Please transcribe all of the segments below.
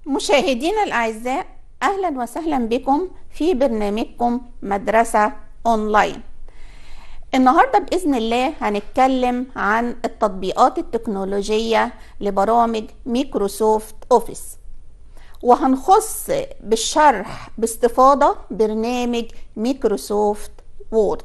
مشاهدينا الأعزاء أهلا وسهلا بكم في برنامجكم مدرسة أونلاين النهاردة بإذن الله هنتكلم عن التطبيقات التكنولوجية لبرامج ميكروسوفت أوفيس وهنخص بالشرح باستفاضة برنامج ميكروسوفت وورد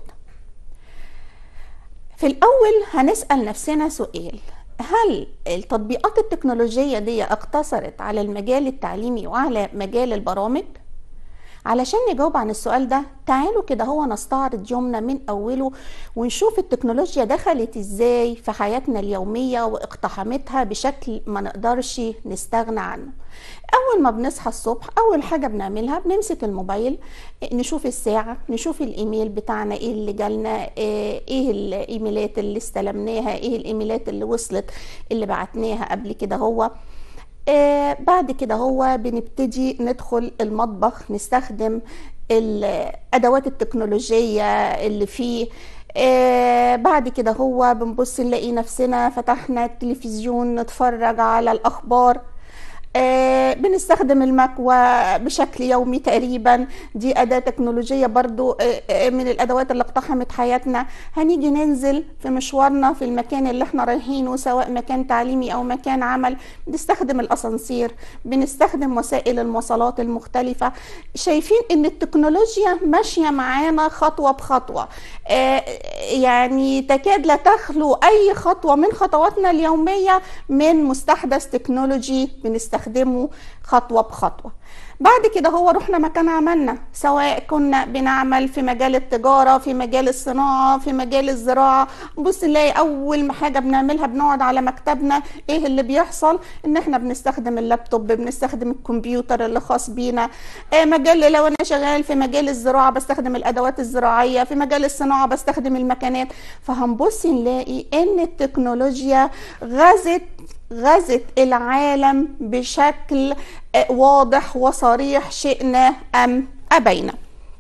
في الأول هنسأل نفسنا سؤال هل التطبيقات التكنولوجية دي اقتصرت على المجال التعليمي وعلى مجال البرامج؟ علشان نجاوب عن السؤال ده تعالوا كده هو نستعرض يومنا من اوله ونشوف التكنولوجيا دخلت ازاي في حياتنا اليوميه واقتحمتها بشكل ما نقدرش نستغنى عنه اول ما بنصحى الصبح اول حاجه بنعملها بنمسك الموبايل نشوف الساعه نشوف الايميل بتاعنا ايه اللي جالنا ايه الايميلات اللي استلمناها ايه الايميلات اللي وصلت اللي بعتناها قبل كده هو آه بعد كده هو بنبتدي ندخل المطبخ نستخدم الادوات التكنولوجيه اللي فيه آه بعد كده هو بنبص نلاقي نفسنا فتحنا التلفزيون نتفرج على الاخبار آه بنستخدم المكوى بشكل يومي تقريبا دي أداة تكنولوجية برضو آه من الأدوات اللي اقتحمت حياتنا هنيجي ننزل في مشوارنا في المكان اللي احنا رايحينه سواء مكان تعليمي أو مكان عمل بنستخدم الأسانسير بنستخدم وسائل المواصلات المختلفة شايفين إن التكنولوجيا ماشية معانا خطوة بخطوة آه يعني تكاد لا تخلو أي خطوة من خطواتنا اليومية من مستحدث تكنولوجي بنستخدمه نستخدمه خطوة بخطوة بعد كده هو رحنا مكان عملنا سواء كنا بنعمل في مجال التجارة في مجال الصناعة في مجال الزراعة بص نلاقي أول ما حاجة بنعملها بنقعد على مكتبنا إيه اللي بيحصل إن إحنا بنستخدم اللابتوب بنستخدم الكمبيوتر اللي خاص بينا آه مجال لو أنا شغال في مجال الزراعة بستخدم الأدوات الزراعية في مجال الصناعة بستخدم المكانات فهنبص نلاقي إن التكنولوجيا غزت غزت العالم بشكل واضح وصريح شئنا ام ابينا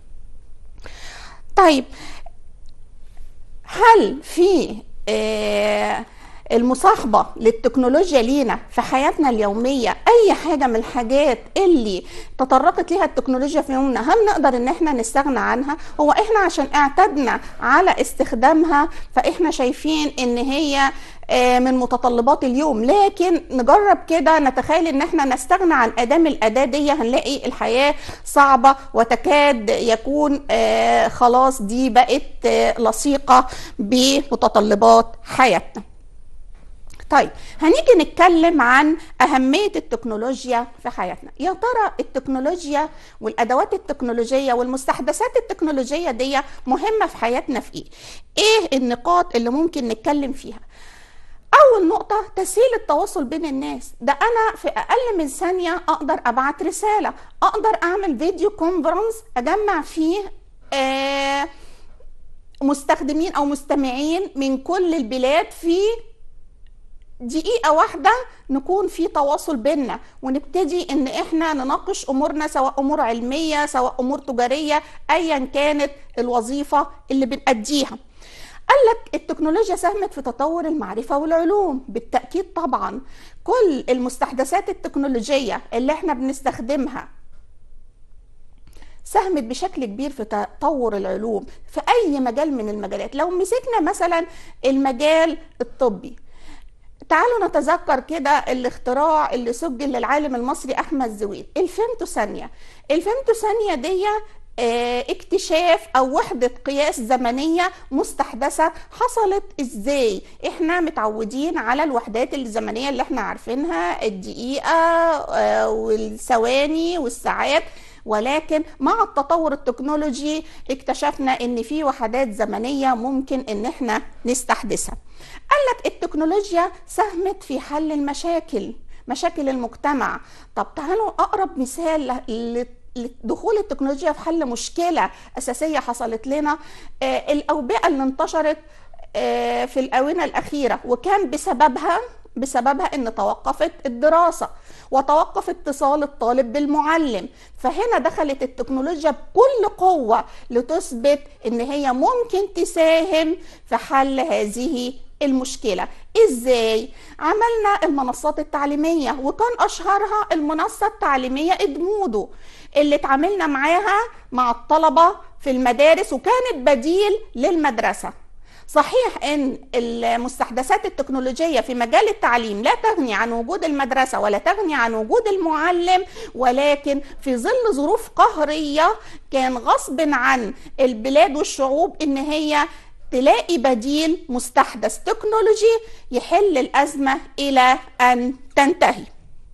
طيب هل في المصاحبه للتكنولوجيا لينا في حياتنا اليوميه اي حاجه من الحاجات اللي تطرقت ليها التكنولوجيا في يومنا هل نقدر ان احنا نستغنى عنها هو احنا عشان اعتدنا على استخدامها فاحنا شايفين ان هي من متطلبات اليوم لكن نجرب كده نتخيل ان احنا نستغنى عن اداه من الاداه دي هنلاقي الحياه صعبه وتكاد يكون خلاص دي بقت لصيقه بمتطلبات حياتنا طيب هنيجي نتكلم عن أهمية التكنولوجيا في حياتنا يا ترى التكنولوجيا والأدوات التكنولوجية والمستحدثات التكنولوجية دي مهمة في حياتنا في إيه؟ إيه النقاط اللي ممكن نتكلم فيها؟ أول نقطة تسهيل التواصل بين الناس ده أنا في أقل من ثانية أقدر أبعت رسالة أقدر أعمل فيديو كونفرنس أجمع فيه آه مستخدمين أو مستمعين من كل البلاد في دقيقة واحدة نكون في تواصل بينا ونبتدي ان احنا نناقش امورنا سواء امور علمية سواء امور تجارية ايا كانت الوظيفة اللي بنأديها قال لك التكنولوجيا ساهمت في تطور المعرفة والعلوم بالتأكيد طبعا كل المستحدثات التكنولوجية اللي احنا بنستخدمها ساهمت بشكل كبير في تطور العلوم في اي مجال من المجالات لو مسكنا مثلا المجال الطبي تعالوا نتذكر كده الاختراع اللي سجل للعالم المصري احمد زويل الفيمتو ثانيه الفيمتو ثانيه دي اه اكتشاف او وحدة قياس زمنية مستحدثة حصلت ازاي احنا متعودين على الوحدات الزمنية اللي احنا عارفينها الدقيقة اه والثواني والساعات ولكن مع التطور التكنولوجي اكتشفنا ان في وحدات زمنيه ممكن ان احنا نستحدثها قال لك التكنولوجيا ساهمت في حل المشاكل مشاكل المجتمع طب تعالوا اقرب مثال لدخول التكنولوجيا في حل مشكله اساسيه حصلت لنا آه الاوبئه اللي انتشرت آه في الاونه الاخيره وكان بسببها بسببها ان توقفت الدراسه وتوقف اتصال الطالب بالمعلم فهنا دخلت التكنولوجيا بكل قوه لتثبت ان هي ممكن تساهم في حل هذه المشكلة ازاي عملنا المنصات التعليمية وكان اشهرها المنصة التعليمية ادمودو اللي اتعاملنا معاها مع الطلبة في المدارس وكانت بديل للمدرسة صحيح ان المستحدثات التكنولوجيه في مجال التعليم لا تغني عن وجود المدرسه ولا تغني عن وجود المعلم ولكن في ظل ظروف قهريه كان غصب عن البلاد والشعوب ان هي تلاقي بديل مستحدث تكنولوجي يحل الازمه الى ان تنتهي.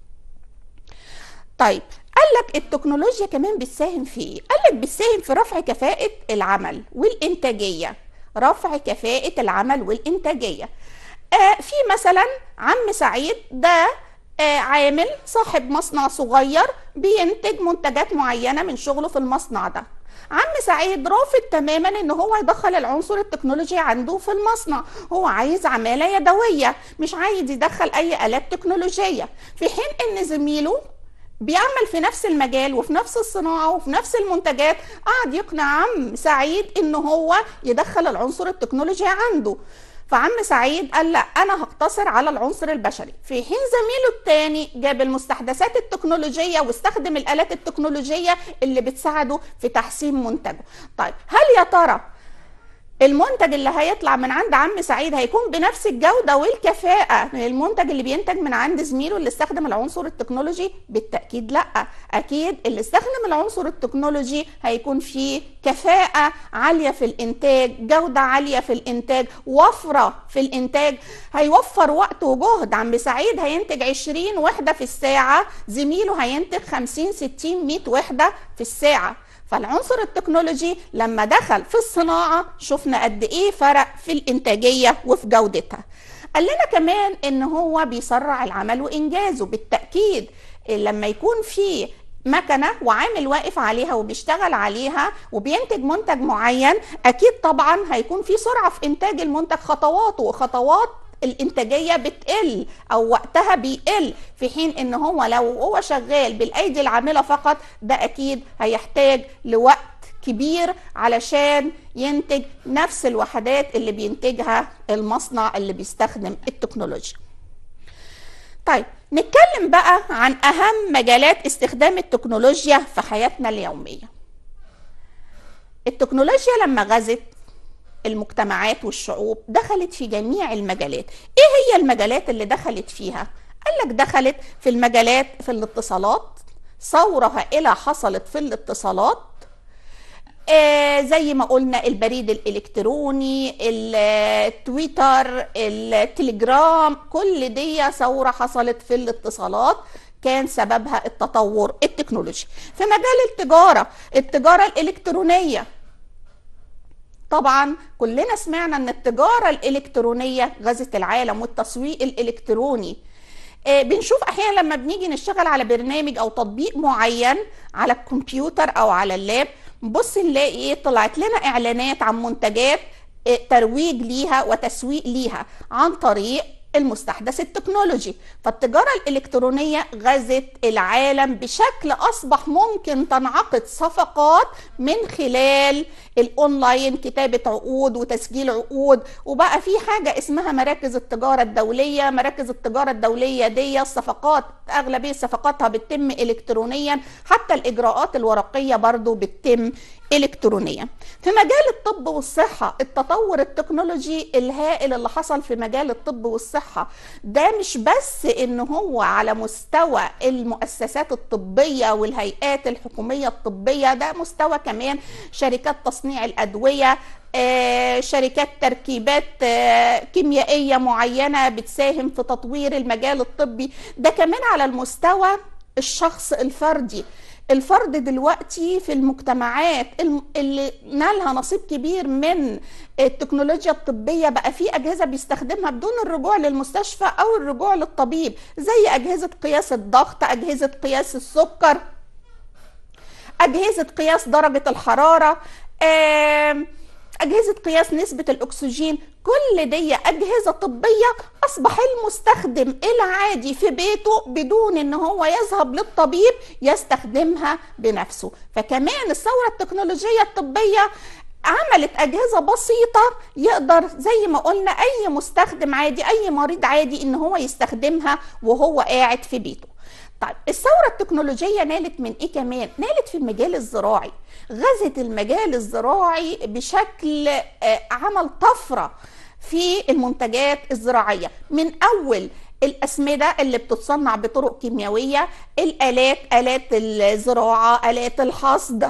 طيب قال لك التكنولوجيا كمان بتساهم في ايه؟ قال لك بتساهم في رفع كفاءة العمل والإنتاجية رفع كفاءة العمل والإنتاجية آه في مثلا عم سعيد ده آه عامل صاحب مصنع صغير بينتج منتجات معينة من شغله في المصنع ده عم سعيد رافض تماما ان هو يدخل العنصر التكنولوجي عنده في المصنع هو عايز عمالة يدوية مش عايز يدخل اي الات تكنولوجية في حين ان زميله بيعمل في نفس المجال وفي نفس الصناعة وفي نفس المنتجات قعد يقنع عم سعيد ان هو يدخل العنصر التكنولوجي عنده فعم سعيد قال لا انا هقتصر على العنصر البشري في حين زميله الثاني جاب المستحدثات التكنولوجيه واستخدم الالات التكنولوجيه اللي بتساعده في تحسين منتجه طيب هل يا ترى المنتج اللي هيطلع من عند عم سعيد هيكون بنفس الجوده والكفاءه من المنتج اللي بينتج من عند زميله اللي استخدم العنصر التكنولوجي بالتاكيد لا اكيد اللي استخدم العنصر التكنولوجي هيكون فيه كفاءه عاليه في الانتاج جوده عاليه في الانتاج وفره في الانتاج هيوفر وقت وجهد عم سعيد هينتج 20 وحده في الساعه زميله هينتج 50 60 100 وحده في الساعه فالعنصر التكنولوجي لما دخل في الصناعة شفنا قد ايه فرق في الانتاجية وفي جودتها قال لنا كمان ان هو بيسرع العمل وانجازه بالتأكيد لما يكون في مكنة وعامل واقف عليها وبيشتغل عليها وبينتج منتج معين اكيد طبعا هيكون في سرعة في انتاج المنتج خطواته وخطوات الانتاجيه بتقل او وقتها بيقل في حين ان هو لو هو شغال بالايدي العامله فقط ده اكيد هيحتاج لوقت كبير علشان ينتج نفس الوحدات اللي بينتجها المصنع اللي بيستخدم التكنولوجيا طيب نتكلم بقى عن اهم مجالات استخدام التكنولوجيا في حياتنا اليوميه التكنولوجيا لما غزت المجتمعات والشعوب دخلت في جميع المجالات ايه هي المجالات اللي دخلت فيها قال لك دخلت في المجالات في الاتصالات ثورة هائلة حصلت في الاتصالات آه زي ما قلنا البريد الالكتروني التويتر التليجرام كل دي ثورة حصلت في الاتصالات كان سببها التطور التكنولوجي في مجال التجارة التجارة الإلكترونية طبعا كلنا سمعنا ان التجارة الإلكترونية غزت العالم والتسويق الإلكتروني آه بنشوف احيانا لما بنيجي نشتغل على برنامج او تطبيق معين على الكمبيوتر او على اللاب نبص نلاقي ايه طلعت لنا اعلانات عن منتجات آه ترويج ليها وتسويق ليها عن طريق المستحدث التكنولوجي فالتجارة الإلكترونية غزت العالم بشكل أصبح ممكن تنعقد صفقات من خلال الأونلاين كتابة عقود وتسجيل عقود وبقى في حاجة اسمها مراكز التجارة الدولية مراكز التجارة الدولية دي الصفقات أغلبية صفقاتها بتتم إلكترونيا حتى الإجراءات الورقية برضو بتتم إلكترونيا في مجال الطب والصحة التطور التكنولوجي الهائل اللي حصل في مجال الطب والصحة ده مش بس إن هو على مستوى المؤسسات الطبية والهيئات الحكومية الطبية ده مستوى كمان شركات تصنيع الأدوية آه شركات تركيبات آه كيميائية معينة بتساهم في تطوير المجال الطبي ده كمان على المستوى الشخص الفردي الفرد دلوقتي في المجتمعات اللي نالها نصيب كبير من التكنولوجيا الطبية بقى في أجهزة بيستخدمها بدون الرجوع للمستشفى أو الرجوع للطبيب زي أجهزة قياس الضغط أجهزة قياس السكر أجهزة قياس درجة الحرارة أجهزة قياس نسبة الأكسجين كل دي أجهزة طبية أصبح المستخدم العادي في بيته بدون إن هو يذهب للطبيب يستخدمها بنفسه فكمان الثورة التكنولوجية الطبية عملت اجهزه بسيطه يقدر زي ما قلنا اي مستخدم عادي اي مريض عادي ان هو يستخدمها وهو قاعد في بيته طيب الثورة التكنولوجية نالت من ايه كمان؟ نالت في المجال الزراعي غزت المجال الزراعي بشكل آه، عمل طفرة في المنتجات الزراعية من اول الأسمدة اللي بتتصنع بطرق كيميائية الآلات آلات الزراعة آلات الحصد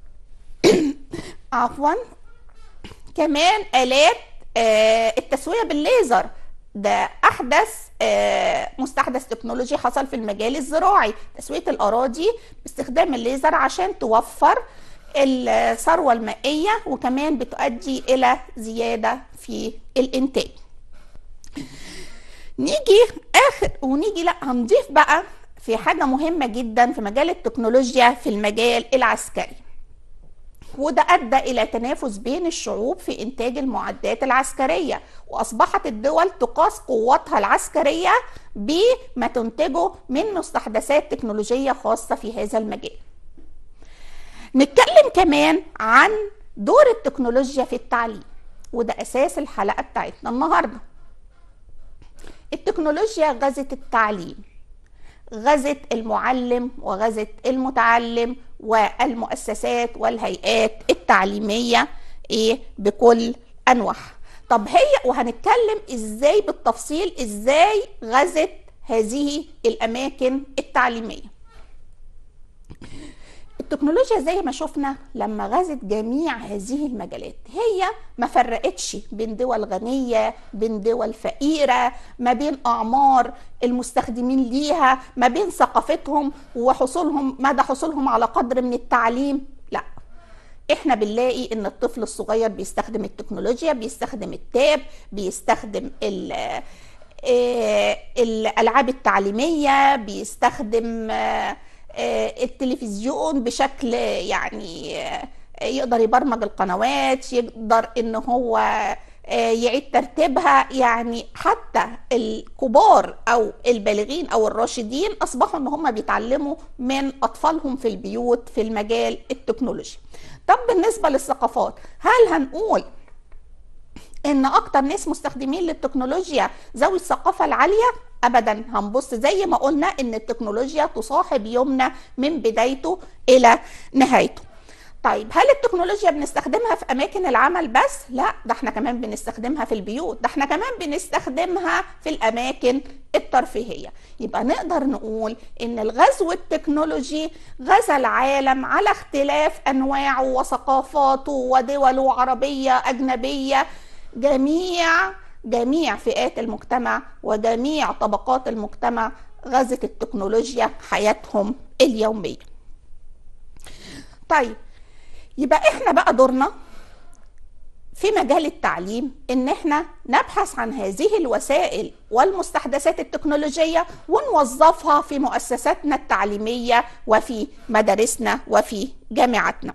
عفوا كمان آلات آه، التسوية بالليزر ده احدث آه، مستحدث تكنولوجي حصل في المجال الزراعي تسويه الاراضي باستخدام الليزر عشان توفر الثروه المائيه وكمان بتؤدي الى زياده في الانتاج نيجي اخر ونيجي لا هنضيف بقى في حاجه مهمه جدا في مجال التكنولوجيا في المجال العسكري وده ادى الى تنافس بين الشعوب في انتاج المعدات العسكريه واصبحت الدول تقاس قوتها العسكريه بما تنتجه من مستحدثات تكنولوجيه خاصه في هذا المجال نتكلم كمان عن دور التكنولوجيا في التعليم وده اساس الحلقه بتاعتنا النهارده التكنولوجيا غزت التعليم غزت المعلم وغزت المتعلم والمؤسسات والهيئات التعليميه ايه بكل انواعها طب هي وهنتكلم ازاي بالتفصيل ازاي غزت هذه الاماكن التعليميه التكنولوجيا زي ما شفنا لما غزت جميع هذه المجالات هي ما فرقتش بين دول غنية بين دول فقيرة ما بين أعمار المستخدمين ليها ما بين ثقافتهم وحصولهم مدى حصولهم على قدر من التعليم لا احنا بنلاقي ان الطفل الصغير بيستخدم التكنولوجيا بيستخدم التاب بيستخدم ال آه، الالعاب التعليميه بيستخدم آه، آه، التلفزيون بشكل يعني آه، يقدر يبرمج القنوات يقدر ان هو آه، يعيد ترتيبها يعني حتى الكبار او البالغين او الراشدين اصبحوا ان هم بيتعلموا من اطفالهم في البيوت في المجال التكنولوجي طب بالنسبه للثقافات هل هنقول ان اكتر ناس مستخدمين للتكنولوجيا ذوي الثقافه العاليه ابدا هنبص زي ما قلنا ان التكنولوجيا تصاحب يومنا من بدايته الى نهايته طيب هل التكنولوجيا بنستخدمها في اماكن العمل بس لا ده احنا كمان بنستخدمها في البيوت ده احنا كمان بنستخدمها في الاماكن الترفيهيه يبقى نقدر نقول ان الغزو التكنولوجي غزا العالم على اختلاف انواعه وثقافاته ودوله عربيه اجنبيه جميع جميع فئات المجتمع وجميع طبقات المجتمع غزت التكنولوجيا حياتهم اليوميه طيب يبقى احنا بقى دورنا في مجال التعليم ان احنا نبحث عن هذه الوسائل والمستحدثات التكنولوجيه ونوظفها في مؤسساتنا التعليميه وفي مدارسنا وفي جامعاتنا.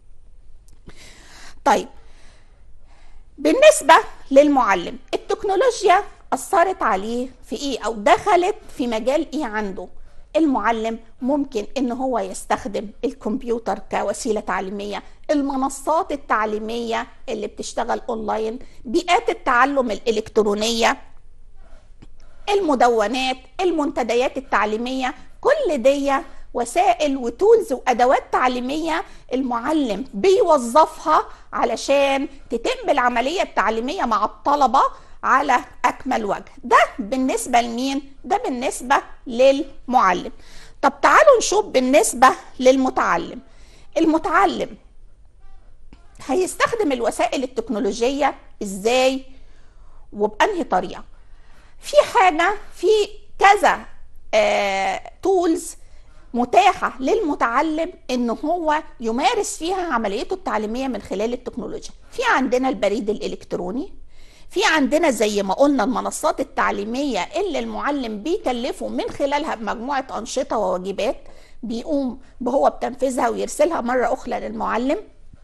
طيب بالنسبه للمعلم التكنولوجيا اثرت عليه في ايه او دخلت في مجال ايه عنده؟ المعلم ممكن ان هو يستخدم الكمبيوتر كوسيله تعليميه المنصات التعليميه اللي بتشتغل اونلاين بيئات التعلم الالكترونيه المدونات المنتديات التعليميه كل دي وسائل وتولز وادوات تعليميه المعلم بيوظفها علشان تتم العمليه التعليميه مع الطلبه على اكمل وجه ده بالنسبه لمين ده بالنسبه للمعلم طب تعالوا نشوف بالنسبه للمتعلم المتعلم هيستخدم الوسائل التكنولوجيه ازاي وبانهي طريقه في حاجه في كذا آه تولز متاحة للمتعلم ان هو يمارس فيها عمليته التعليمية من خلال التكنولوجيا في عندنا البريد الالكتروني في عندنا زي ما قلنا المنصات التعليمية اللي المعلم بيكلفه من خلالها بمجموعة أنشطة وواجبات بيقوم بهو بتنفيذها ويرسلها مرة أخرى للمعلم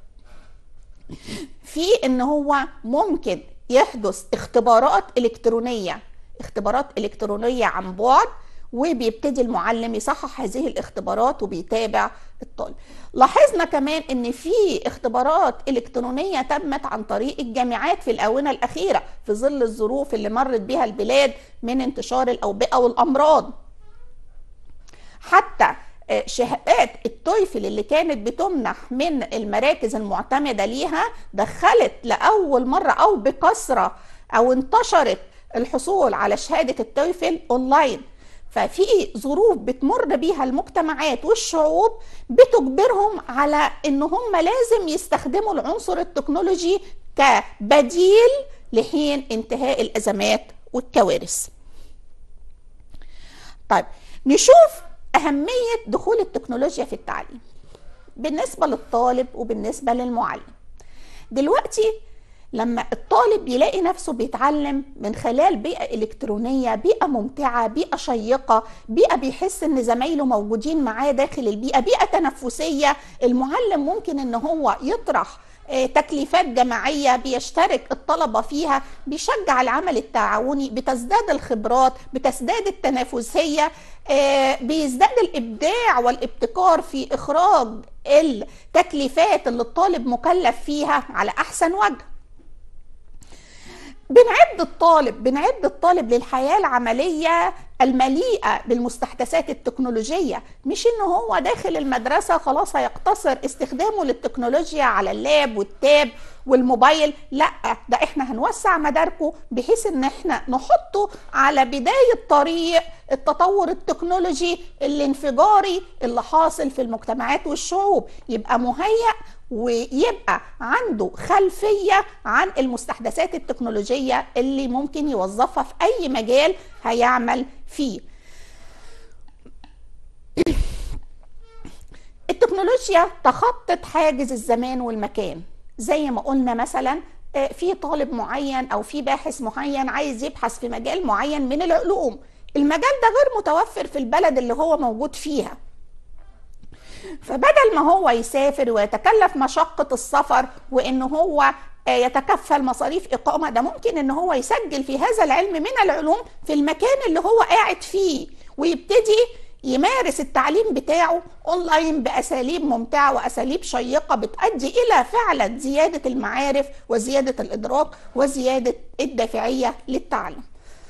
في ان هو ممكن يحدث اختبارات الكترونيه اختبارات الكترونيه عن بعد وبيبتدي المعلم يصحح هذه الاختبارات وبيتابع الطالب لاحظنا كمان ان في اختبارات الكترونيه تمت عن طريق الجامعات في الاونه الاخيره في ظل الظروف اللي مرت بها البلاد من انتشار الاوبئه والامراض حتى آه، شهادات التويفل اللي كانت بتمنح من المراكز المعتمده ليها دخلت لاول مره او بكثره او انتشرت الحصول على شهاده التويفل اونلاين ففي ظروف بتمر بيها المجتمعات والشعوب بتجبرهم على ان هم لازم يستخدموا العنصر التكنولوجي كبديل لحين انتهاء الازمات والكوارث طيب نشوف اهميه دخول التكنولوجيا في التعليم بالنسبه للطالب وبالنسبه للمعلم دلوقتي لما الطالب يلاقي نفسه بيتعلم من خلال بيئة إلكترونية بيئة ممتعة بيئة شيقة بيئة بيحس إن زمايله موجودين معاه داخل البيئة بيئة تنفسية المعلم ممكن إن هو يطرح آه، تكليفات جماعية بيشترك الطلبة فيها بيشجع العمل التعاوني بتزداد الخبرات بتزداد التنافسية آه، بيزداد الإبداع والابتكار في إخراج التكليفات اللي الطالب مكلف فيها على أحسن وجه بنعد الطالب بنعد الطالب للحياة العملية المليئة بالمستحدثات التكنولوجية مش انه هو داخل المدرسة خلاص هيقتصر استخدامه للتكنولوجيا على اللاب والتاب والموبايل لا ده احنا هنوسع مداركه بحيث ان احنا نحطه على بداية طريق التطور التكنولوجي الانفجاري اللي حاصل في المجتمعات والشعوب يبقى مهيأ ويبقى عنده خلفية عن المستحدثات التكنولوجية اللي ممكن يوظفها في أي مجال هيعمل فيه التكنولوجيا تخطت حاجز الزمان والمكان زي ما قلنا مثلا آه، في طالب معين او في باحث معين عايز يبحث في مجال معين من العلوم المجال ده غير متوفر في البلد اللي هو موجود فيها فبدل ما هو يسافر ويتكلف مشقة السفر وان هو آه، يتكفل مصاريف إقامة ده ممكن إن هو يسجل في هذا العلم من العلوم في المكان اللي هو قاعد فيه ويبتدي يمارس التعليم بتاعه اونلاين باساليب ممتعه واساليب شيقه بتؤدي الى فعلا زياده المعارف وزياده الادراك وزياده الدافعيه للتعلم.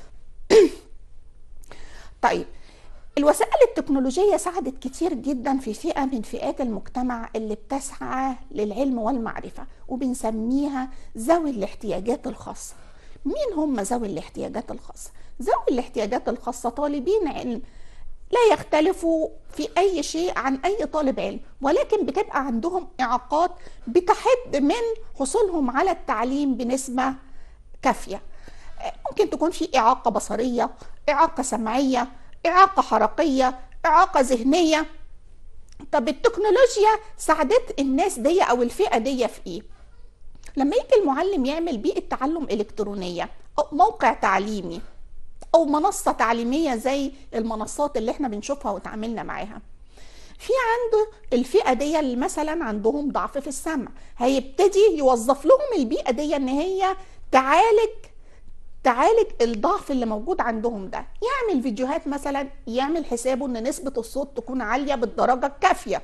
طيب الوسائل التكنولوجية ساعدت كتير جدا في فئة من فئات المجتمع اللي بتسعى للعلم والمعرفة وبنسميها ذوي الاحتياجات الخاصة مين هم ذوي الاحتياجات الخاصة؟ ذوي الاحتياجات الخاصة طالبين علم لا يختلفوا في أي شيء عن أي طالب علم ولكن بتبقى عندهم إعاقات بتحد من حصولهم على التعليم بنسبة كافية ممكن تكون في إعاقة بصرية إعاقة سمعية إعاقة حركية إعاقة ذهنية طب التكنولوجيا ساعدت الناس دي أو الفئة دي في إيه؟ لما يجي المعلم يعمل بيئة تعلم إلكترونية أو موقع تعليمي أو منصة تعليمية زي المنصات اللي احنا بنشوفها وتعاملنا معاها في عنده الفئة دي اللي مثلا عندهم ضعف في السمع هيبتدي يوظف لهم البيئة دي ان هي تعالج تعالج الضعف اللي موجود عندهم ده يعمل فيديوهات مثلا يعمل حسابه ان نسبة الصوت تكون عالية بالدرجة الكافية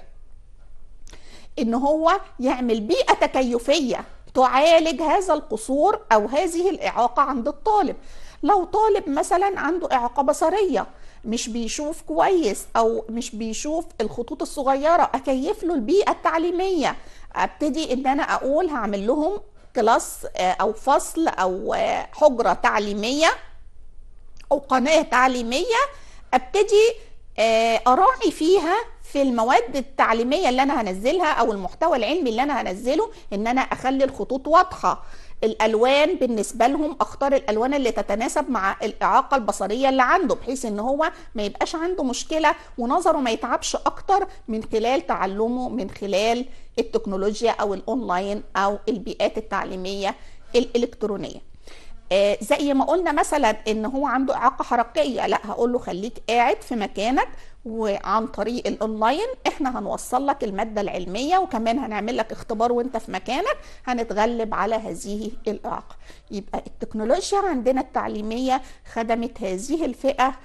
ان هو يعمل بيئة تكيفية تعالج هذا القصور او هذه الاعاقة عند الطالب لو طالب مثلا عنده اعاقة بصرية مش بيشوف كويس او مش بيشوف الخطوط الصغيرة اكيف له البيئة التعليمية ابتدي ان انا اقول هعمل لهم كلاس آه، او فصل او آه، حجره تعليميه او قناه تعليميه ابتدي آه، اراعي فيها في المواد التعليميه اللي انا هنزلها او المحتوى العلمي اللي انا هنزله ان انا اخلي الخطوط واضحه الالوان بالنسبه لهم اختار الالوان اللي تتناسب مع الاعاقه البصريه اللي عنده بحيث ان هو ما يبقاش عنده مشكله ونظره ما يتعبش اكتر من خلال تعلمه من خلال التكنولوجيا او الاونلاين او البيئات التعليميه الالكترونيه آه زي ما قلنا مثلا ان هو عنده اعاقه حركيه لا هقول له خليك قاعد في مكانك وعن طريق الاونلاين احنا هنوصل لك الماده العلميه وكمان هنعمل لك اختبار وانت في مكانك هنتغلب على هذه الاعاقه يبقى التكنولوجيا عندنا التعليميه خدمت هذه الفئه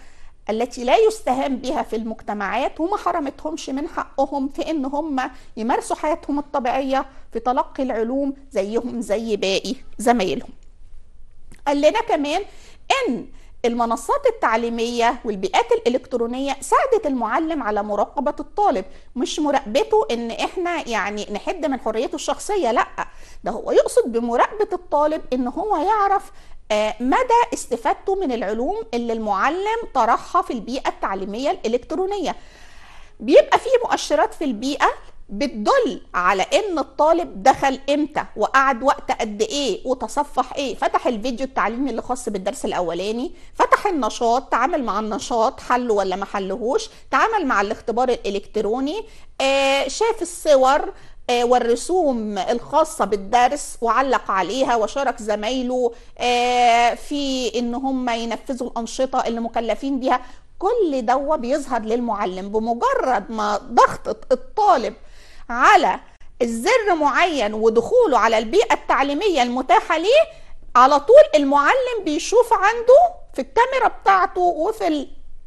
التي لا يستهان بها في المجتمعات وما حرمتهمش من حقهم في ان هم يمارسوا حياتهم الطبيعيه في تلقي العلوم زيهم زي باقي زمايلهم. قال لنا كمان ان المنصات التعليمية والبيئات الإلكترونية ساعدت المعلم على مراقبة الطالب مش مراقبته إن إحنا يعني نحد من حريته الشخصية لأ ده هو يقصد بمراقبة الطالب إن هو يعرف آه، مدى استفادته من العلوم اللي المعلم طرحها في البيئة التعليمية الإلكترونية بيبقى فيه مؤشرات في البيئة بتدل على ان الطالب دخل امتى وقعد وقت قد ايه وتصفح ايه فتح الفيديو التعليمي اللي خاص بالدرس الاولاني فتح النشاط تعامل مع النشاط حله ولا ما حلهوش تعامل مع الاختبار الالكتروني آه شاف الصور آه والرسوم الخاصة بالدرس وعلق عليها وشارك زمايله آه في ان هم ينفذوا الانشطة اللي مكلفين بيها كل دوا بيظهر للمعلم بمجرد ما ضغط الطالب على الزر معين ودخوله على البيئة التعليمية المتاحة ليه على طول المعلم بيشوف عنده في الكاميرا بتاعته وفي ال...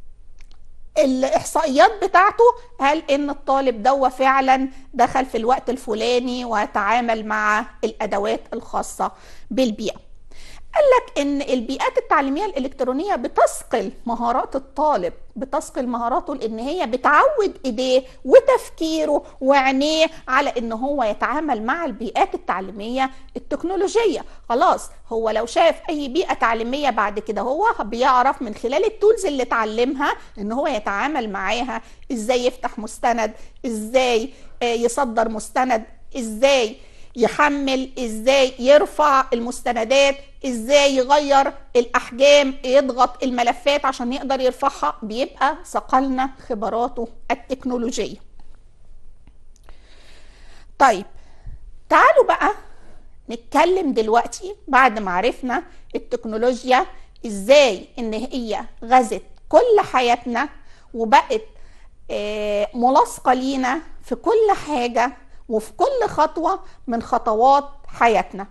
الاحصائيات بتاعته هل ان الطالب دوا فعلا دخل في الوقت الفلاني وتعامل مع الادوات الخاصه بالبيئه قال لك ان البيئات التعليميه الالكترونيه بتثقل مهارات الطالب بتثقل مهاراته لان هي بتعود ايديه وتفكيره وعينيه على ان هو يتعامل مع البيئات التعليميه التكنولوجيه خلاص هو لو شاف اي بيئه تعليميه بعد كده هو بيعرف من خلال التولز اللي اتعلمها ان هو يتعامل معاها ازاي يفتح مستند ازاي يصدر مستند ازاي يحمل ازاي يرفع المستندات ازاي يغير الاحجام يضغط الملفات عشان يقدر يرفعها بيبقى صقلنا خبراته التكنولوجيه طيب تعالوا بقى نتكلم دلوقتي بعد ما عرفنا التكنولوجيا ازاي ان هي غزت كل حياتنا وبقت ملاصقه لينا في كل حاجه وفي كل خطوه من خطوات حياتنا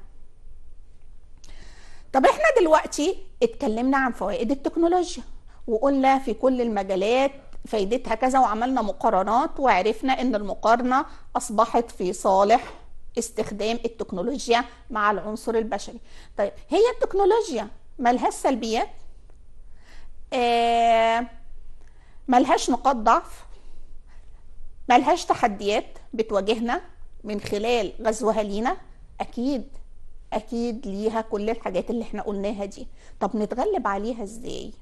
طب احنا دلوقتي اتكلمنا عن فوائد التكنولوجيا وقلنا في كل المجالات فايدتها كذا وعملنا مقارنات وعرفنا ان المقارنه اصبحت في صالح استخدام التكنولوجيا مع العنصر البشري طيب هي التكنولوجيا ملهاش سلبيات آه ملهاش نقاط ضعف ملهاش تحديات بتواجهنا من خلال غزوها لينا اكيد اكيد ليها كل الحاجات اللي احنا قلناها دي طب نتغلب عليها ازاي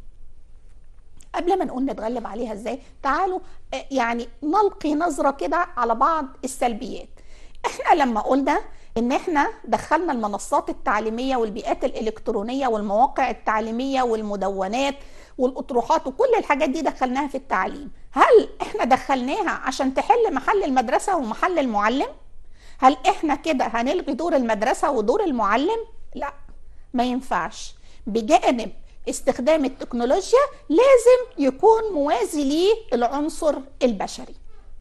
قبل ما نقول نتغلب عليها ازاي تعالوا يعني نلقي نظرة كده على بعض السلبيات احنا لما قلنا ان احنا دخلنا المنصات التعليمية والبيئات الالكترونية والمواقع التعليمية والمدونات والاطروحات وكل الحاجات دي دخلناها في التعليم هل احنا دخلناها عشان تحل محل المدرسة ومحل المعلم هل احنا كده هنلغي دور المدرسة ودور المعلم لا ما ينفعش بجانب استخدام التكنولوجيا لازم يكون موازي ليه العنصر البشري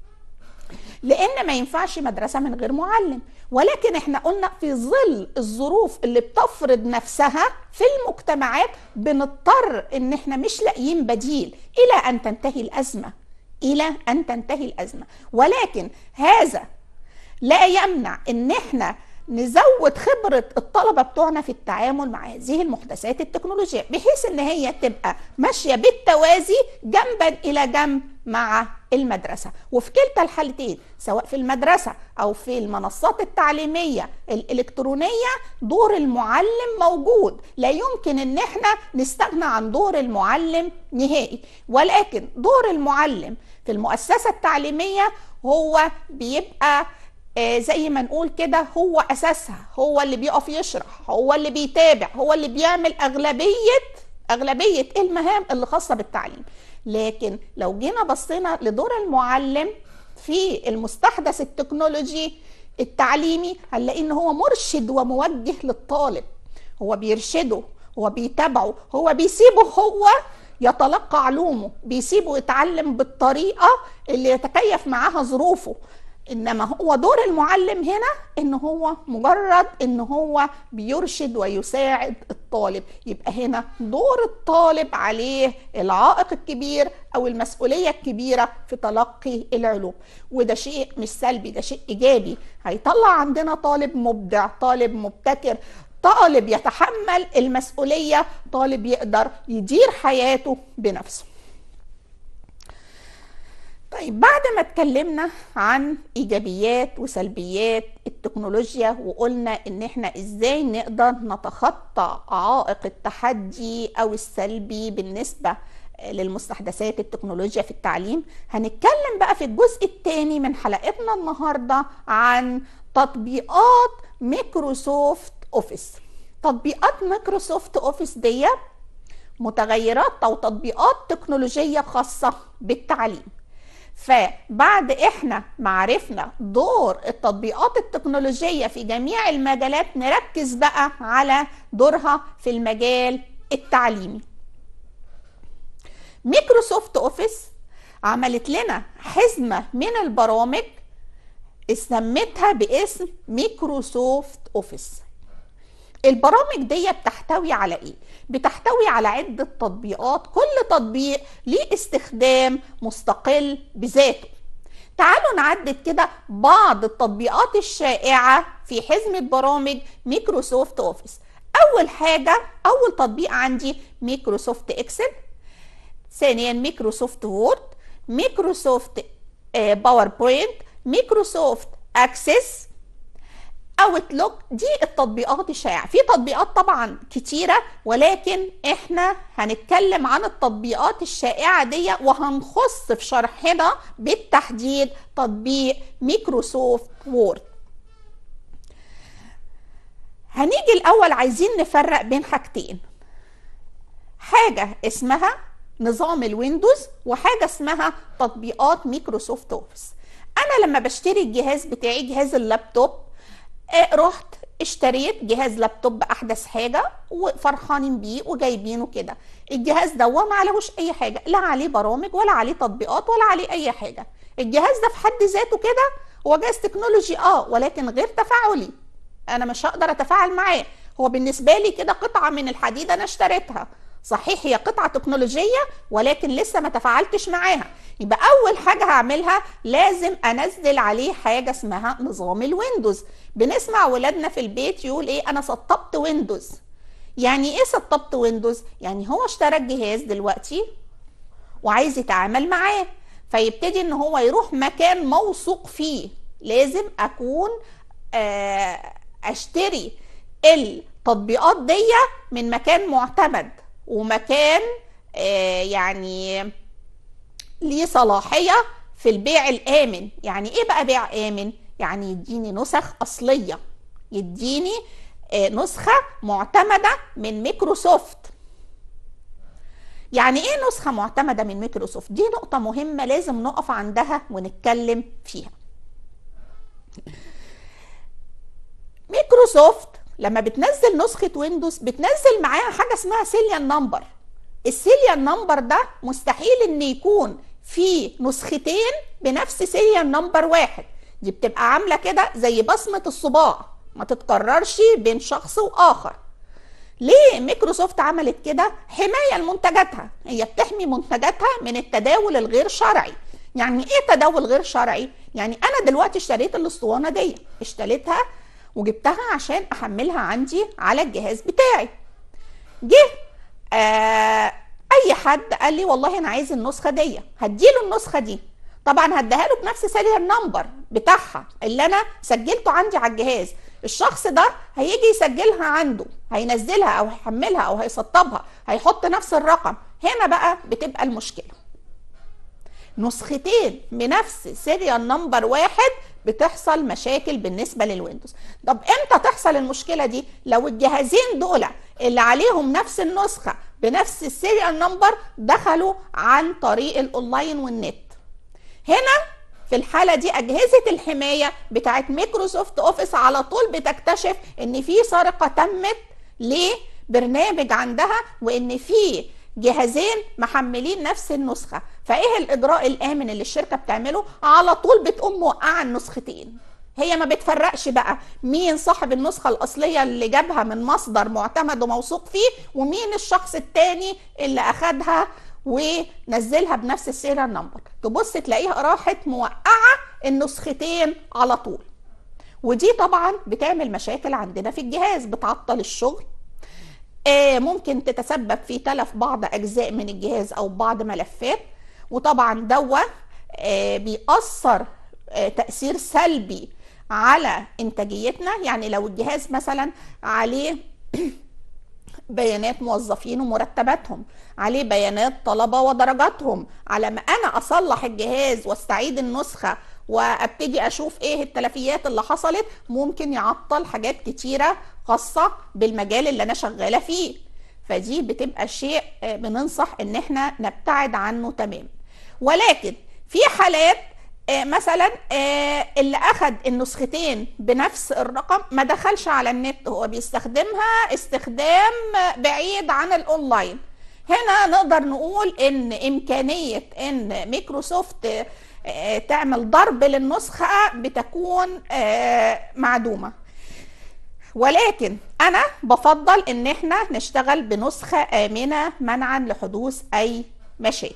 لان ما ينفعش مدرسه من غير معلم ولكن احنا قلنا في ظل الظروف اللي بتفرض نفسها في المجتمعات بنضطر ان احنا مش لاقيين بديل الى ان تنتهي الازمه الى ان تنتهي الازمه ولكن هذا لا يمنع ان احنا نزود خبرة الطلبة بتوعنا في التعامل مع هذه المحدثات التكنولوجية بحيث ان هي تبقى ماشية بالتوازي جنبا الى جنب مع المدرسة وفي كلتا الحالتين سواء في المدرسة او في المنصات التعليمية الالكترونية دور المعلم موجود لا يمكن ان احنا نستغنى عن دور المعلم نهائي ولكن دور المعلم في المؤسسة التعليمية هو بيبقى زي ما نقول كده هو اساسها هو اللي بيقف يشرح هو اللي بيتابع هو اللي بيعمل اغلبيه اغلبيه المهام اللي خاصه بالتعليم لكن لو جينا بصينا لدور المعلم في المستحدث التكنولوجي التعليمي هنلاقي ان هو مرشد وموجه للطالب هو بيرشده هو بيتابعه هو بيسيبه هو يتلقى علومه بيسيبه يتعلم بالطريقه اللي يتكيف معاها ظروفه انما هو دور المعلم هنا ان هو مجرد ان هو بيرشد ويساعد الطالب يبقى هنا دور الطالب عليه العائق الكبير او المسؤوليه الكبيره في تلقي العلوم وده شيء مش سلبي ده شيء ايجابي هيطلع عندنا طالب مبدع طالب مبتكر طالب يتحمل المسؤوليه طالب يقدر يدير حياته بنفسه طيب بعد ما اتكلمنا عن ايجابيات وسلبيات التكنولوجيا وقلنا ان احنا ازاي نقدر نتخطى عائق التحدي او السلبي بالنسبه للمستحدثات التكنولوجيا في التعليم هنتكلم بقى في الجزء الثاني من حلقتنا النهارده عن تطبيقات ميكروسوفت اوفيس تطبيقات مايكروسوفت اوفيس دي متغيرات او تطبيقات تكنولوجيه خاصه بالتعليم فبعد احنا ما عرفنا دور التطبيقات التكنولوجيه في جميع المجالات نركز بقى على دورها في المجال التعليمي ميكروسوفت اوفيس عملت لنا حزمه من البرامج سميتها باسم ميكروسوفت اوفيس البرامج دي بتحتوي على ايه بتحتوي على عده تطبيقات كل تطبيق ليه استخدام مستقل بذاته تعالوا نعدد كده بعض التطبيقات الشائعه في حزمه برامج ميكروسوفت اوفيس اول حاجه اول تطبيق عندي ميكروسوفت اكسل ثانيا ميكروسوفت وورد ميكروسوفت باوربوينت ميكروسوفت اكسس اوتلوك دي التطبيقات الشائعه في تطبيقات طبعا كتيره ولكن احنا هنتكلم عن التطبيقات الشائعه دي وهنخص في شرحنا بالتحديد تطبيق ميكروسوفت وورد هنيجي الاول عايزين نفرق بين حاجتين حاجه اسمها نظام الويندوز وحاجه اسمها تطبيقات ميكروسوفت اوفيس انا لما بشتري الجهاز بتاعي جهاز اللابتوب رحت اشتريت جهاز لابتوب احدث حاجه وفرحانين بيه وجايبينه كده الجهاز ده ما عليهوش اي حاجه لا عليه برامج ولا عليه تطبيقات ولا عليه اي حاجه الجهاز ده في حد ذاته كده هو جهاز تكنولوجي اه ولكن غير تفاعلي انا مش هقدر اتفاعل معاه هو بالنسبه لي كده قطعه من الحديد انا اشتريتها صحيح هي قطعة تكنولوجية ولكن لسه ما تفاعلتش معاها يبقى أول حاجة هعملها لازم أنزل عليه حاجة اسمها نظام الويندوز بنسمع ولادنا في البيت يقول إيه أنا سطبت ويندوز يعني إيه سطبت ويندوز؟ يعني هو اشترى الجهاز دلوقتي وعايز يتعامل معاه فيبتدي إن هو يروح مكان موثوق فيه لازم أكون أشتري التطبيقات دي من مكان معتمد ومكان آه يعني ليه صلاحية في البيع الآمن يعني إيه بقى بيع آمن؟ يعني يديني نسخ أصلية يديني آه نسخة معتمدة من ميكروسوفت يعني إيه نسخة معتمدة من ميكروسوفت؟ دي نقطة مهمة لازم نقف عندها ونتكلم فيها ميكروسوفت لما بتنزل نسخة ويندوز بتنزل معاها حاجة اسمها سيليان نمبر السيليان نمبر ده مستحيل ان يكون في نسختين بنفس سيليان نمبر واحد دي بتبقى عاملة كده زي بصمة الصباع ما تتكررش بين شخص واخر ليه ميكروسوفت عملت كده حماية لمنتجاتها هي بتحمي منتجاتها من التداول الغير شرعي يعني ايه تداول غير شرعي يعني انا دلوقتي اشتريت الاسطوانة دي اشتريتها وجبتها عشان احملها عندي على الجهاز بتاعي جه آه اي حد قال لي والله انا عايز النسخه دي هديله النسخه دي طبعا هديها له بنفس سيريال نمبر بتاعها اللي انا سجلته عندي على الجهاز الشخص ده هيجي يسجلها عنده هينزلها او هيحملها او هيسطبها هيحط نفس الرقم هنا بقى بتبقى المشكله نسختين بنفس سيريال نمبر واحد بتحصل مشاكل بالنسبه للويندوز طب امتى تحصل المشكله دي لو الجهازين دول اللي عليهم نفس النسخه بنفس السيريال نمبر دخلوا عن طريق الاونلاين والنت هنا في الحاله دي اجهزه الحمايه بتاعت ميكروسوفت اوفيس على طول بتكتشف ان في سرقه تمت لبرنامج عندها وان في جهازين محملين نفس النسخه فايه الاجراء الامن اللي الشركه بتعمله على طول بتقوم موقعه النسختين هي ما بتفرقش بقى مين صاحب النسخة الأصلية اللي جابها من مصدر معتمد وموثوق فيه ومين الشخص التاني اللي أخدها ونزلها بنفس السيريال نمبر تبص تلاقيها راحت موقعة النسختين على طول ودي طبعا بتعمل مشاكل عندنا في الجهاز بتعطل الشغل آه ممكن تتسبب في تلف بعض أجزاء من الجهاز أو بعض ملفات وطبعا دوا آه بيأثر آه تأثير سلبي على انتاجيتنا يعني لو الجهاز مثلا عليه بيانات موظفين ومرتباتهم عليه بيانات طلبة ودرجاتهم على ما انا اصلح الجهاز واستعيد النسخة وابتدي اشوف ايه التلفيات اللي حصلت ممكن يعطل حاجات كتيرة خاصة بالمجال اللي انا شغالة فيه فدي بتبقى شيء بننصح ان احنا نبتعد عنه تمام ولكن في حالات مثلا اللي اخد النسختين بنفس الرقم ما دخلش على النت هو بيستخدمها استخدام بعيد عن الاونلاين هنا نقدر نقول ان امكانيه ان ميكروسوفت تعمل ضرب للنسخه بتكون معدومه ولكن انا بفضل ان احنا نشتغل بنسخه امنه منعا لحدوث اي مشاكل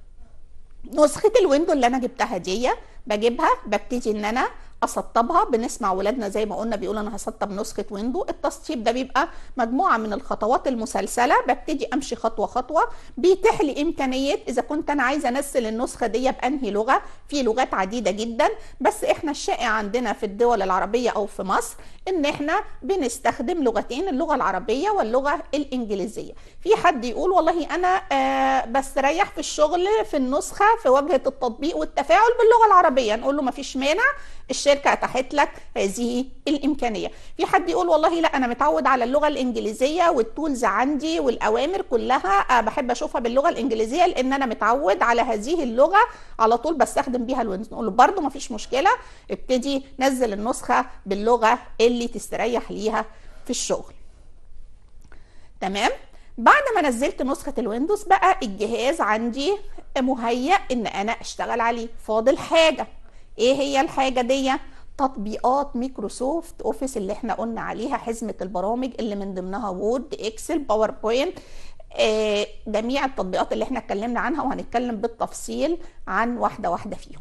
نسخة الويندو اللي انا جبتها دي بجيبها ببتدي ان انا اسطبها بنسمع ولادنا زي ما قلنا بيقولوا انا هسطب نسخه ويندو التسطيب ده بيبقى مجموعه من الخطوات المسلسله ببتدي امشي خطوه خطوه بيتيح لي امكانيه اذا كنت انا عايزه انزل النسخه دي بانهي لغه في لغات عديده جدا بس احنا الشائع عندنا في الدول العربيه او في مصر ان احنا بنستخدم لغتين اللغه العربيه واللغه الانجليزيه في حد يقول والله انا آه بستريح في الشغل في النسخه في واجهه التطبيق والتفاعل باللغه العربيه نقول له ما فيش مانع الشركه اتاحت لك هذه الامكانيه في حد يقول والله لا انا متعود على اللغه الانجليزيه والتولز عندي والاوامر كلها بحب اشوفها باللغه الانجليزيه لان انا متعود على هذه اللغه على طول بستخدم بيها الويندوز نقول له برده ما فيش مشكله ابتدي نزل النسخه باللغه اللي تستريح ليها في الشغل تمام بعد ما نزلت نسخة الويندوز بقى الجهاز عندي مهيأ ان انا اشتغل عليه فاضل حاجة ايه هي الحاجه دي تطبيقات ميكروسوفت اوفيس اللي احنا قلنا عليها حزمه البرامج اللي من ضمنها وورد اكسل باوربوينت آه جميع التطبيقات اللي احنا اتكلمنا عنها وهنتكلم بالتفصيل عن واحده واحده فيهم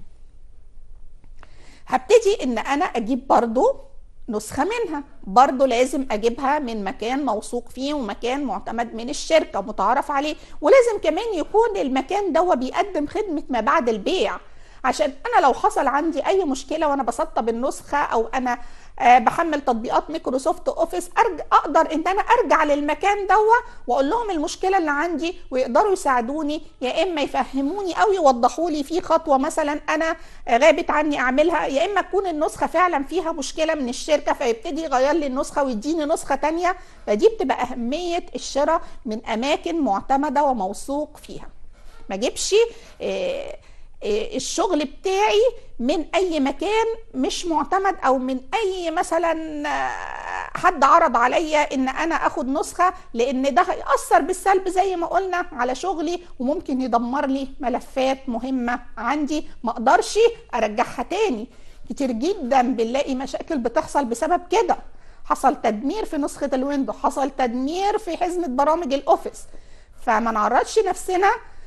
هبتدي ان انا اجيب برضو نسخة منها برضو لازم أجيبها من مكان موثوق فيه ومكان معتمد من الشركة متعارف عليه ولازم كمان يكون المكان ده بيقدم خدمة ما بعد البيع عشان انا لو حصل عندي اي مشكله وانا بسطب النسخه او انا أه بحمل تطبيقات مايكروسوفت اوفيس أرجع اقدر ان انا ارجع للمكان دوا واقول لهم المشكله اللي عندي ويقدروا يساعدوني يا اما يفهموني او يوضحوا لي في خطوه مثلا انا غابت عني اعملها يا اما تكون النسخه فعلا فيها مشكله من الشركه فيبتدي يغير لي النسخه ويديني نسخه تانية فدي بتبقى اهميه الشراء من اماكن معتمده وموثوق فيها ما اجيبش أه الشغل بتاعي من اي مكان مش معتمد او من اي مثلا حد عرض عليا ان انا اخد نسخه لان ده هياثر بالسلب زي ما قلنا على شغلي وممكن يدمر لي ملفات مهمه عندي ما اقدرش ارجعها تاني كتير جدا بنلاقي مشاكل بتحصل بسبب كده حصل تدمير في نسخه الويندو حصل تدمير في حزمه برامج الاوفيس فما نعرضش نفسنا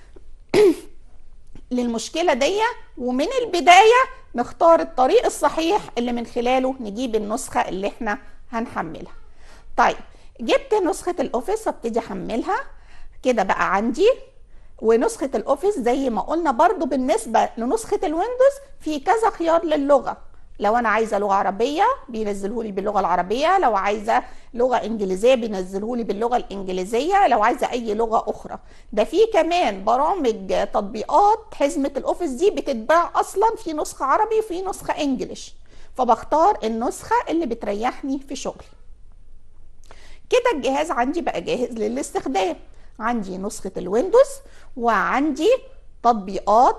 للمشكله دي ومن البدايه نختار الطريق الصحيح اللي من خلاله نجيب النسخه اللي احنا هنحملها طيب جبت نسخه الاوفيس وابتدي احملها كده بقى عندي ونسخه الاوفيس زي ما قلنا برضو بالنسبه لنسخه الويندوز في كذا خيار للغه لو انا عايزه لغه عربيه بينزله لي باللغه العربيه لو عايزه لغه انجليزيه بينزله لي باللغه الانجليزيه لو عايزه اي لغه اخرى ده في كمان برامج تطبيقات حزمه الاوفيس دي بتتباع اصلا في نسخه عربي وفي نسخه انجليش فبختار النسخه اللي بتريحني في شغلي كده الجهاز عندي بقى جاهز للاستخدام عندي نسخه الويندوز وعندي تطبيقات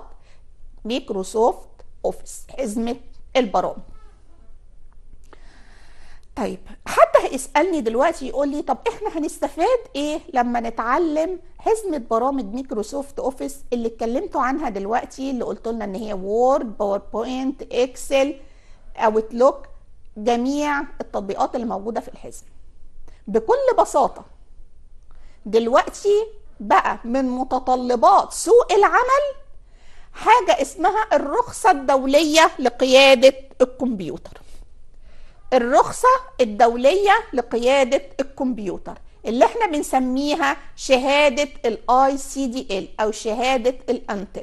مايكروسوفت اوفيس حزمه البرامج طيب حد هيسألني دلوقتي يقول لي طب احنا هنستفاد ايه لما نتعلم حزمة برامج مايكروسوفت اوفيس اللي اتكلمتوا عنها دلوقتي اللي قلت لنا ان هي وورد باوربوينت اكسل اوتلوك جميع التطبيقات اللي موجودة في الحزم بكل بساطة دلوقتي بقى من متطلبات سوق العمل حاجة اسمها الرخصة الدولية لقيادة الكمبيوتر الرخصة الدولية لقيادة الكمبيوتر اللي احنا بنسميها شهادة الاي سي دي ال او شهادة الانتل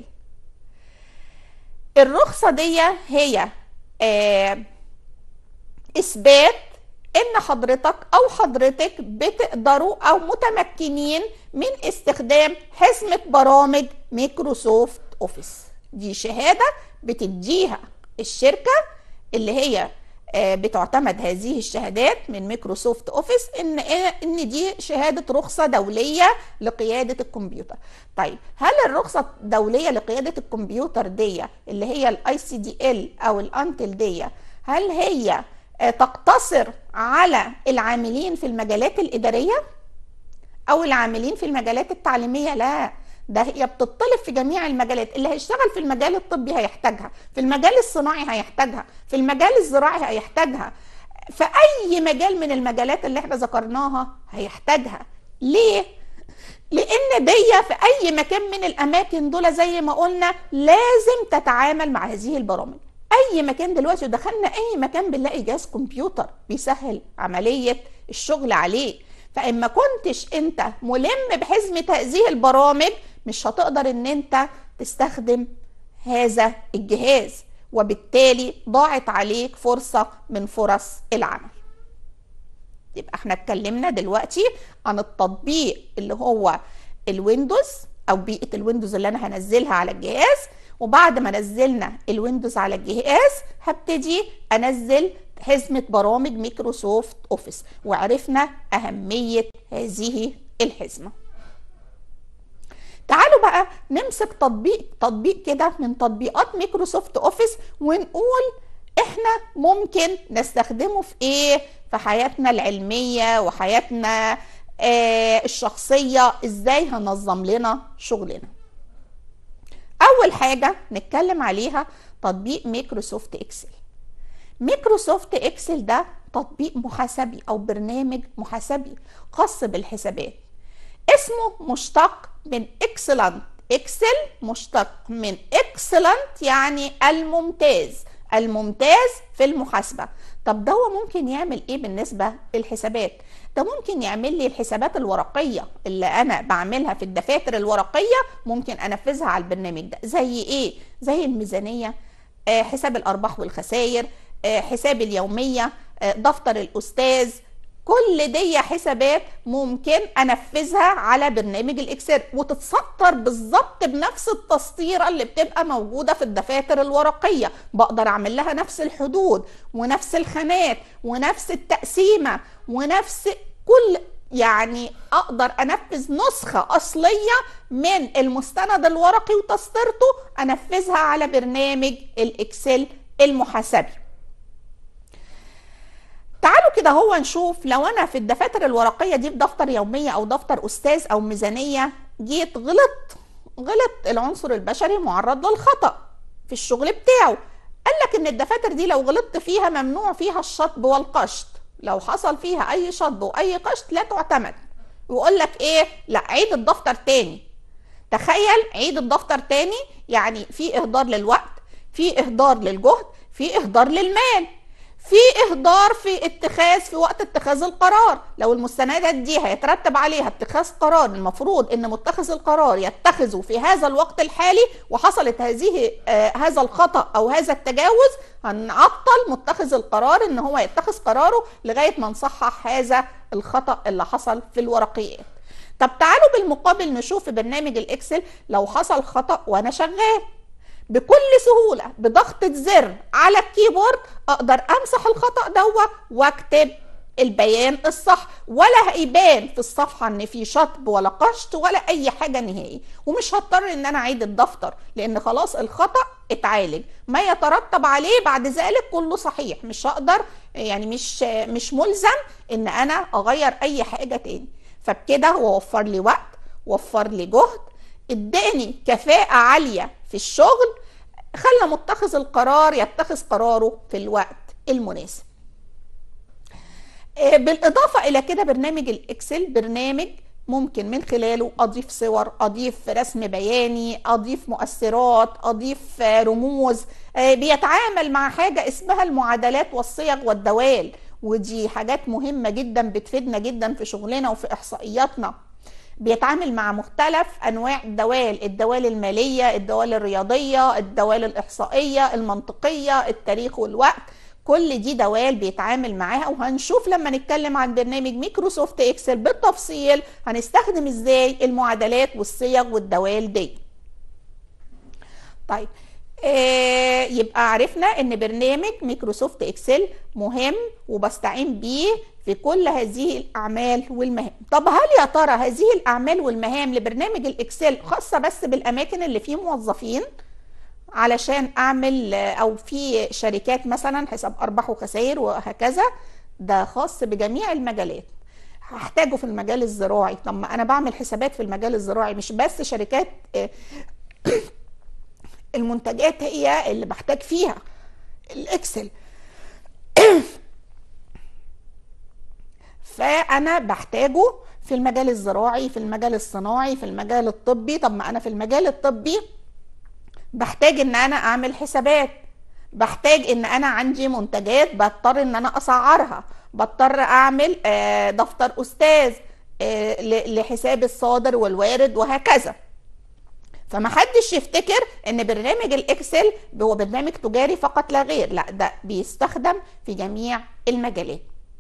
الرخصة دي هي آه اثبات ان حضرتك او حضرتك بتقدروا او متمكنين من استخدام حزمة برامج مايكروسوفت اوفيس دي شهادة بتديها الشركة اللي هي بتعتمد هذه الشهادات من مايكروسوفت اوفيس ان ان دي شهاده رخصه دوليه لقياده الكمبيوتر طيب هل الرخصه الدوليه لقياده الكمبيوتر دي اللي هي الاي سي دي ال او الانتل دي هل هي تقتصر على العاملين في المجالات الاداريه او العاملين في المجالات التعليميه لا ده هي بتطلب في جميع المجالات اللي هيشتغل في المجال الطبي هيحتاجها في المجال الصناعي هيحتاجها في المجال الزراعي هيحتاجها في اي مجال من المجالات اللي احنا ذكرناها هيحتاجها ليه لان دي في اي مكان من الاماكن دول زي ما قلنا لازم تتعامل مع هذه البرامج اي مكان دلوقتي دخلنا اي مكان بنلاقي جهاز كمبيوتر بيسهل عمليه الشغل عليه فاما كنتش انت ملم بحزمه هذه البرامج مش هتقدر ان انت تستخدم هذا الجهاز وبالتالي ضاعت عليك فرصة من فرص العمل يبقى احنا اتكلمنا دلوقتي عن التطبيق اللي هو الويندوز او بيئة الويندوز اللي انا هنزلها على الجهاز وبعد ما نزلنا الويندوز على الجهاز هبتدي انزل حزمة برامج مايكروسوفت اوفيس وعرفنا اهمية هذه الحزمه تعالوا بقى نمسك تطبيق تطبيق كده من تطبيقات مايكروسوفت اوفيس ونقول احنا ممكن نستخدمه في ايه في حياتنا العلمية وحياتنا آه الشخصية ازاي هنظم لنا شغلنا اول حاجة نتكلم عليها تطبيق مايكروسوفت اكسل مايكروسوفت اكسل ده تطبيق محاسبي او برنامج محاسبي خاص بالحسابات اسمه مشتق من اكسلنت اكسل مشتق من اكسلنت يعني الممتاز الممتاز في المحاسبة طب ده هو ممكن يعمل ايه بالنسبة للحسابات ده ممكن يعمل لي الحسابات الورقية اللي انا بعملها في الدفاتر الورقية ممكن انفذها على البرنامج ده زي ايه زي الميزانية آه حساب الارباح والخسائر آه حساب اليومية آه دفتر الاستاذ كل دي حسابات ممكن انفذها على برنامج الاكسل وتتسطر بالظبط بنفس التسطيره اللي بتبقى موجوده في الدفاتر الورقيه بقدر اعمل لها نفس الحدود ونفس الخانات ونفس التقسيمه ونفس كل يعني اقدر انفذ نسخه اصليه من المستند الورقي وتسطيرته انفذها على برنامج الاكسل المحاسبي تعالوا كده هو نشوف لو انا في الدفاتر الورقيه دي في دفتر يوميه او دفتر استاذ او ميزانيه جيت غلط غلط العنصر البشري معرض للخطا في الشغل بتاعه قال لك ان الدفاتر دي لو غلطت فيها ممنوع فيها الشطب والقشط لو حصل فيها اي شطب واي قشط لا تعتمد ويقول لك ايه لا عيد الدفتر تاني تخيل عيد الدفتر تاني يعني في اهدار للوقت في اهدار للجهد في اهدار للمال في اهدار في اتخاذ في وقت اتخاذ القرار لو المستندات دي هيترتب عليها اتخاذ قرار المفروض ان متخذ القرار يتخذه في هذا الوقت الحالي وحصلت هذه آه هذا الخطا او هذا التجاوز هنعطل متخذ القرار ان هو يتخذ قراره لغايه ما نصحح هذا الخطا اللي حصل في الورقيات طب تعالوا بالمقابل نشوف في برنامج الاكسل لو حصل خطا وانا شغال بكل سهولة بضغطة زر على الكيبورد أقدر أمسح الخطأ دوا وأكتب البيان الصح ولا هيبان في الصفحة ان في شطب ولا قشط ولا اي حاجة نهائي ومش هضطر ان انا اعيد الدفتر لان خلاص الخطأ اتعالج ما يترتب عليه بعد ذلك كله صحيح مش هقدر يعني مش مش ملزم ان انا اغير اي حاجه تاني فبكده هو وفر لي وقت وفر لي جهد اداني كفاءه عاليه في الشغل خلى متخذ القرار يتخذ قراره في الوقت المناسب آه، بالاضافه الى كده برنامج الاكسل برنامج ممكن من خلاله اضيف صور اضيف رسم بياني اضيف مؤثرات اضيف آه، رموز آه، بيتعامل مع حاجه اسمها المعادلات والصيغ والدوال ودي حاجات مهمه جدا بتفيدنا جدا في شغلنا وفي احصائياتنا بيتعامل مع مختلف انواع الدوال الدوال الماليه الدوال الرياضيه الدوال الاحصائيه المنطقيه التاريخ والوقت كل دي دوال بيتعامل معاها وهنشوف لما نتكلم عن برنامج ميكروسوفت اكسل بالتفصيل هنستخدم ازاي المعادلات والصيغ والدوال دي طيب آه يبقى عرفنا ان برنامج ميكروسوفت اكسل مهم وبستعين بيه في كل هذه الاعمال والمهام طب هل يا ترى هذه الاعمال والمهام لبرنامج الاكسل خاصه بس بالاماكن اللي فيه موظفين علشان اعمل او في شركات مثلا حساب ارباح وخسائر وهكذا ده خاص بجميع المجالات هحتاجه في المجال الزراعي طب ما انا بعمل حسابات في المجال الزراعي مش بس شركات المنتجات هي اللي بحتاج فيها الاكسل فانا بحتاجه في المجال الزراعي في المجال الصناعي في المجال الطبي طب ما انا في المجال الطبي بحتاج ان انا اعمل حسابات بحتاج ان انا عندي منتجات بضطر ان انا اسعرها بضطر اعمل آه، دفتر استاذ آه، لحساب الصادر والوارد وهكذا فما حدش يفتكر ان برنامج الاكسل هو برنامج تجاري فقط لا غير لا ده بيستخدم في جميع المجالات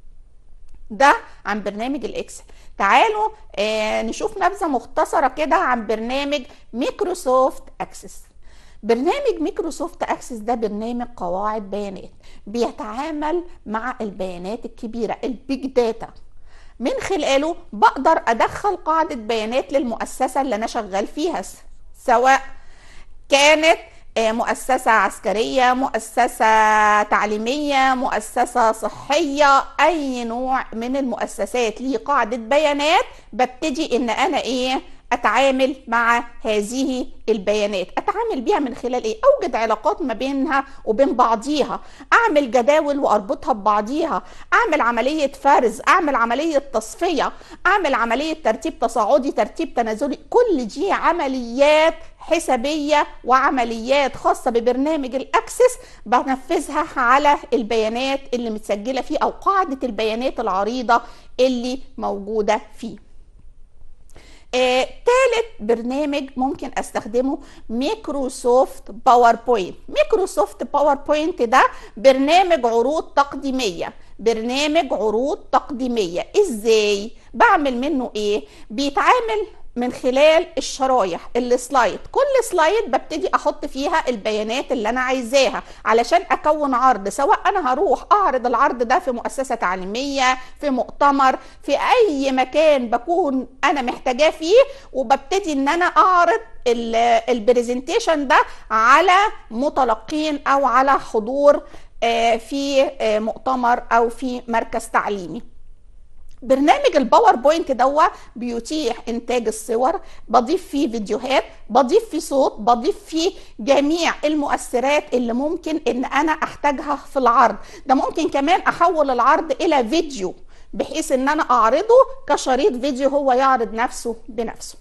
ده عن برنامج الاكسل تعالوا آه نشوف نبذه مختصره كده عن برنامج ميكروسوفت اكسس برنامج ميكروسوفت اكسس ده برنامج قواعد بيانات بيتعامل مع البيانات الكبيره البيج داتا من خلاله بقدر ادخل قاعده بيانات للمؤسسه اللي انا شغال فيها سواء كانت آه، مؤسسة عسكرية مؤسسة تعليمية مؤسسة صحية أي نوع من المؤسسات ليه قاعدة بيانات ببتدي إن أنا إيه اتعامل مع هذه البيانات اتعامل بيها من خلال ايه اوجد علاقات ما بينها وبين بعضيها اعمل جداول واربطها ببعضيها اعمل عمليه فرز اعمل عمليه تصفيه اعمل عمليه ترتيب تصاعدي ترتيب تنازلي كل دي عمليات حسابيه وعمليات خاصه ببرنامج الاكسس بنفذها على البيانات اللي متسجله فيه او قاعده البيانات العريضه اللي موجوده فيه آه، تالت برنامج ممكن استخدمه ميكروسوفت باوربوينت ميكروسوفت باوربوينت ده برنامج عروض تقديمية برنامج عروض تقديمية ازاي بعمل منه ايه بيتعامل من خلال الشرايح السلايد كل سلايد ببتدي احط فيها البيانات اللي انا عايزاها علشان اكون عرض سواء انا هروح اعرض العرض ده في مؤسسه تعليميه في مؤتمر في اي مكان بكون انا محتاجاه فيه وببتدي ان انا اعرض البرزنتيشن ده على متلقين او على حضور آه، في آه، مؤتمر او في مركز تعليمي برنامج الباوربوينت دوا بيتيح انتاج الصور بضيف فيه فيديوهات بضيف فيه صوت بضيف فيه جميع المؤثرات اللي ممكن ان انا احتاجها في العرض ده ممكن كمان احول العرض الى فيديو بحيث ان انا اعرضه كشريط فيديو هو يعرض نفسه بنفسه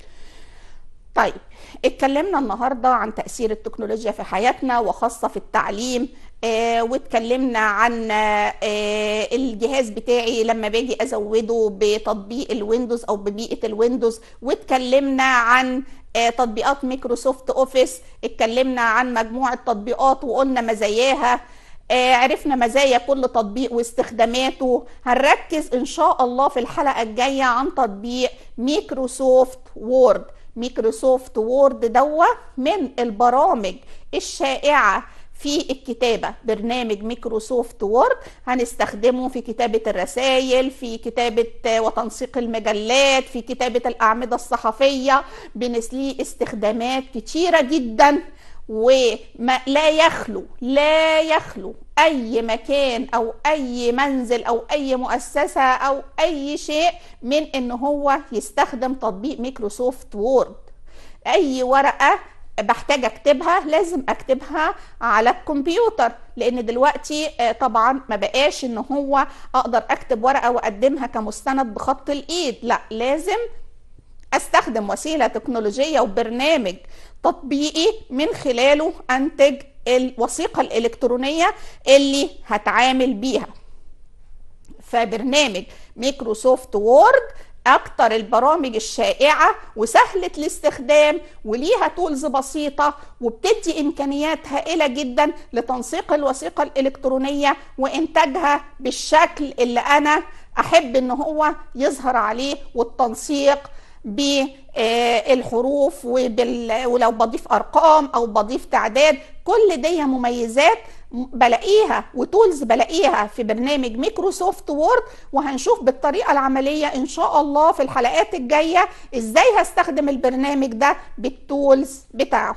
طيب اتكلمنا النهارده عن تاثير التكنولوجيا في حياتنا وخاصه في التعليم آه واتكلمنا عن آه الجهاز بتاعي لما باجي ازوده بتطبيق الويندوز او ببيئه الويندوز واتكلمنا عن آه تطبيقات مايكروسوفت اوفيس اتكلمنا عن مجموعه تطبيقات وقلنا مزاياها آه عرفنا مزايا كل تطبيق واستخداماته هنركز ان شاء الله في الحلقه الجايه عن تطبيق مايكروسوفت وورد مايكروسوفت وورد دوا من البرامج الشائعه في الكتابة برنامج ميكروسوفت وورد هنستخدمه في كتابة الرسائل في كتابة وتنسيق المجلات في كتابة الأعمدة الصحفية بنسليه استخدامات كتيرة جدا ولا يخلو لا يخلو اي مكان او اي منزل او اي مؤسسه او اي شيء من ان هو يستخدم تطبيق ميكروسوفت وورد اي ورقه بحتاج اكتبها لازم اكتبها على الكمبيوتر لان دلوقتي آه، طبعا ما بقاش ان هو اقدر اكتب ورقه واقدمها كمستند بخط الايد لا لازم استخدم وسيله تكنولوجيه وبرنامج تطبيقي من خلاله انتج الوثيقه الالكترونيه اللي هتعامل بيها فبرنامج ميكروسوفت وورد اكتر البرامج الشائعه وسهله الاستخدام وليها تولز بسيطه وبتدي امكانيات هائله جدا لتنسيق الوثيقه الالكترونيه وانتاجها بالشكل اللي انا احب ان هو يظهر عليه والتنسيق بالحروف وبال... ولو بضيف ارقام او بضيف تعداد كل دي مميزات بلاقيها وتولز بلاقيها في برنامج ميكروسوفت وورد وهنشوف بالطريقه العمليه ان شاء الله في الحلقات الجايه ازاي هستخدم البرنامج ده بالتولز بتاعه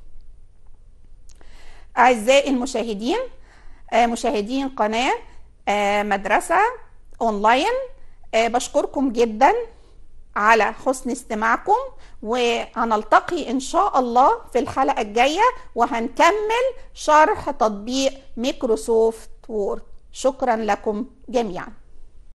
اعزائي المشاهدين آه، مشاهدين قناه آه، مدرسه اونلاين آه، بشكركم جدا على حسن استماعكم وهنلتقي ان شاء الله في الحلقه الجايه وهنكمل شرح تطبيق ميكروسوفت وورد شكرا لكم جميعا